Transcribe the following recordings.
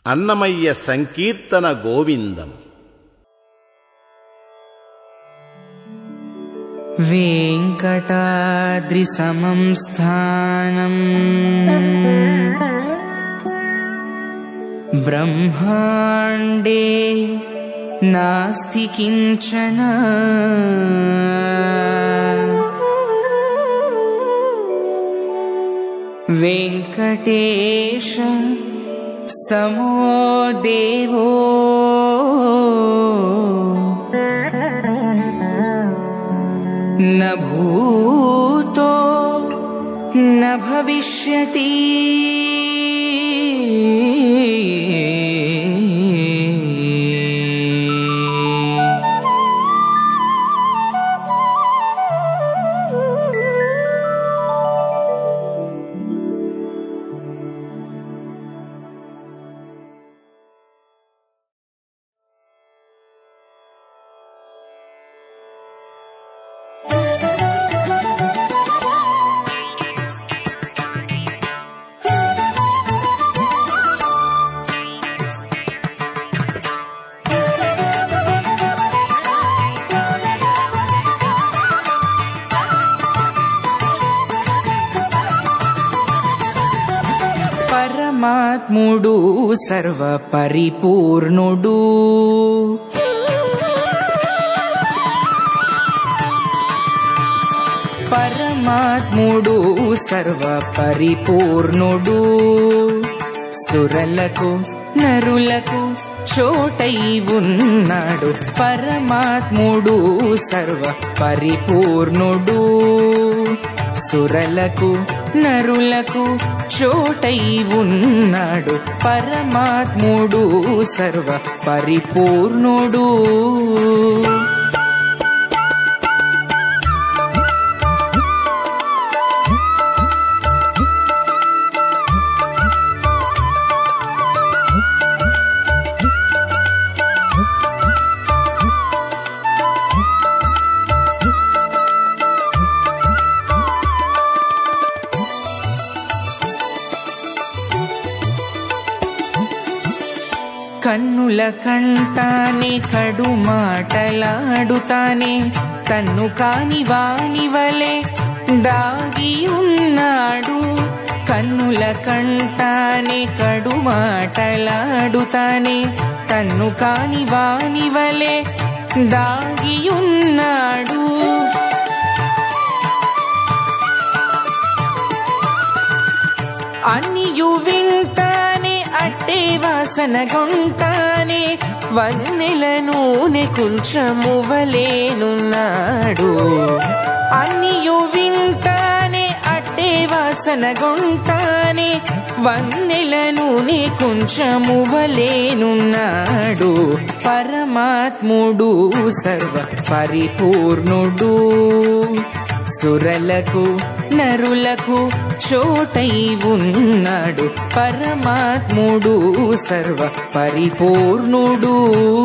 అన్నమయ్య సంకీర్తన గోవిందం वेङ्कटाद्रिसमं स्थानम् ब्रह्माण्डे नास्ति किञ्चन वेङ्कटेश समो देवो न भूतो न भविष्यति పరమాత్ముడు సర్వ పరిపూర్ణుడు పరమాత్ముడు సర్వ పరిపూర్ణుడు సురలకు నరులకు చోటై ఉన్నాడు పరమాత్ముడు సర్వ పరిపూర్ణుడు సురలకు నరులకు చోటై ఉన్నాడు పరమాత్ముడు సర్వ పరిపూర్ణుడు కన్నుల కంటానే కడు మాటలాడుతానే తన్ను కాని వాని వలె దాగి ఉన్నాడు కన్నుల కంటానే కడు మాటలాడుతానే తన్ను కాని వాని వలె దాగి ఉన్నాడు అన్నియు వింటానే అట్టే వాసన గుంటానే వన్నెల నూనె కొంచెము వలేనున్నాడు అన్నియు వింటానే అట్టే వాసన గుంటానే వన్నెల నూనె కొంచెము వలేనున్నాడు పరమాత్ముడు సర్వ పరిపూర్ణుడు సురలకు నరులకు చోటై ఉన్నాడు పరమాత్ముడు సర్వ పరిపూర్ణుడు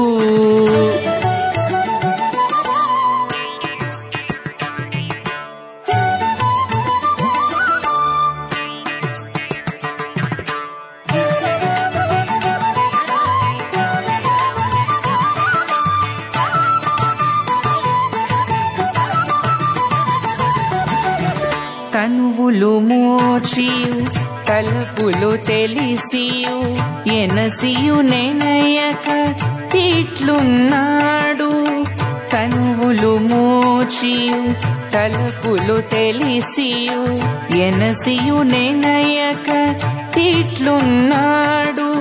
తనువులు మోచియు తలుపులు తెలిసియు ఎనసియు నెనయక ఇట్లున్నాడు తనువులు మోచియు తలుపులు తెలిసియు ఎనసియు నెనయక ఇట్లున్నాడు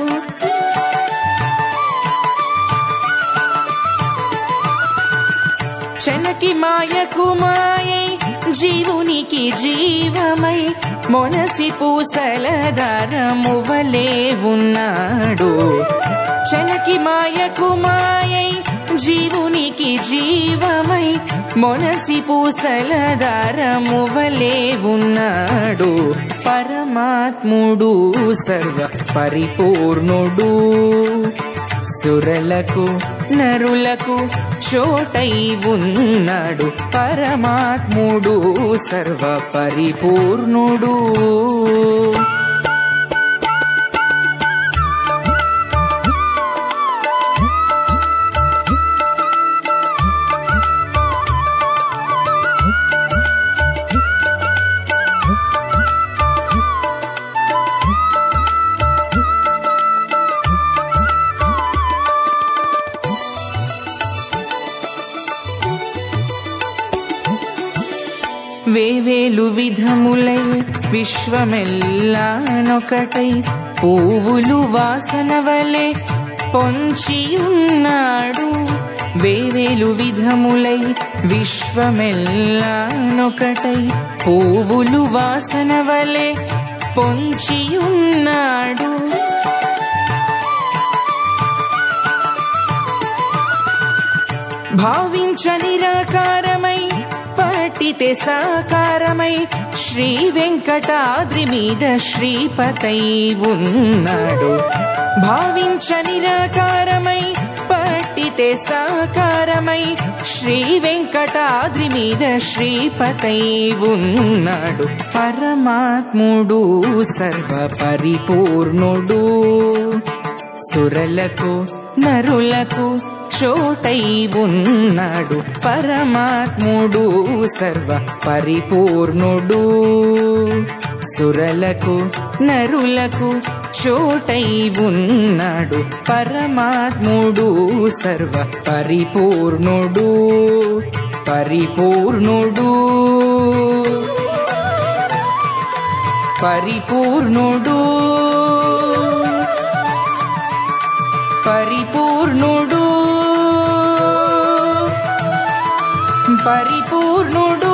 చనకి మాయకు మాయై జీవునికి జీవమై మొనసి పూసల దారము వలే ఉన్నాడు చనకి మాయకు మాయై జీవునికి జీవమై మొనసి పూసల దారము వలే ఉన్నాడు పరమాత్ముడు సర్వ పరిపూర్ణుడు సురలకు నరులకు చోటై ఉన్నాడు పరమాత్ముడు సర్వ పరిపూర్ణుడు వేవేలు విధములై విశ్వమెల్లానొకటై పువ్వులు వాసన వలె పొంచియున్నాడు వేవేలు విధములై విశ్వమెల్లానొకటై పువ్వులు వాసన వలె పొంచియున్నాడు భావించ నిరాకారమై పట్టితే సాకారమై శ్రీ వెంకటాద్రి మీద శ్రీపతై ఉన్నాడు భావించ నిరాకారమై పట్టితే సాకారమై శ్రీ వెంకటాద్రి మీద శ్రీపతై ఉన్నాడు పరమాత్ముడు సర్వ పరిపూర్ణుడు సురలకు నరులకు చోటై ఉన్నాడు పరమాత్ముడు సర్వ పరిపూర్ణుడు సురలకు నరులకు చోటై ఉన్నాడు పరమాత్ముడు సర్వ పరిపూర్ణుడు పరిపూర్ణుడు పరిపూర్ణుడు పరిపూర్ణుడు పరిపూర్ణుడు